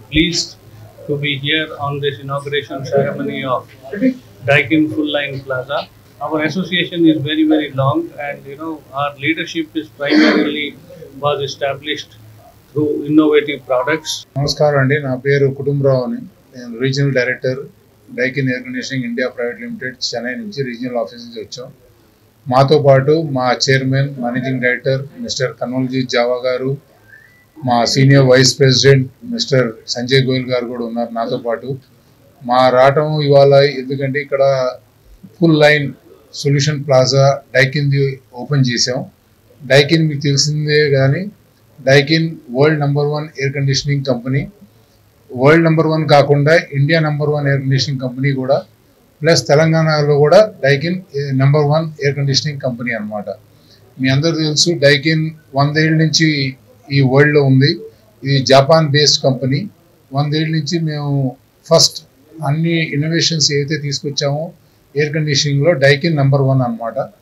pleased to be here on this inauguration ceremony of Daikin Full Line Plaza. Our association is very, very long and you know our leadership is primarily was established through innovative products. నమస్కారం అండి నా పేరు కుటుంబరావు అని నేను regional director Daikin air conditioning India private limited Chennai నుంచి regional office నుంచి వచ్చాం మాతో పాటు మా chairman managing director mister Kanwaljeet Jawa గారు మా senior vice president mister Sanjay Goyal గారు కూడా ఉన్నారు నాతో పాటు మా రావటం ఇవాళ ఎందుకంటే ఇక్కడ ఫుల్ లైన్ సొల్యూషన్ ప్లాజా డైకిన్ది ఓపెన్ చేసాం డైకిన్ మీకు తెలిసిందే కానీ Daikin world number one air conditioning company world number one కాకుండా India number one air conditioning company కూడా ప్లస్ తెలంగాణలో కూడా Daikin number one air conditioning company అన్నమాట మీ అందరూ తెలుసు డైకిన్ వందేళ్ళ నుంచి ఈ వరల్డ్లో ఉంది ఇది జపాన్ బేస్డ్ కంపెనీ వందేళ్ళ నుంచి మేము ఫస్ట్ అన్ని ఇన్నోవేషన్స్ ఏదైతే తీసుకొచ్చామో ఎయిర్ కండిషనింగ్లో డైకిన్ నెంబర్ వన్ అన్నమాట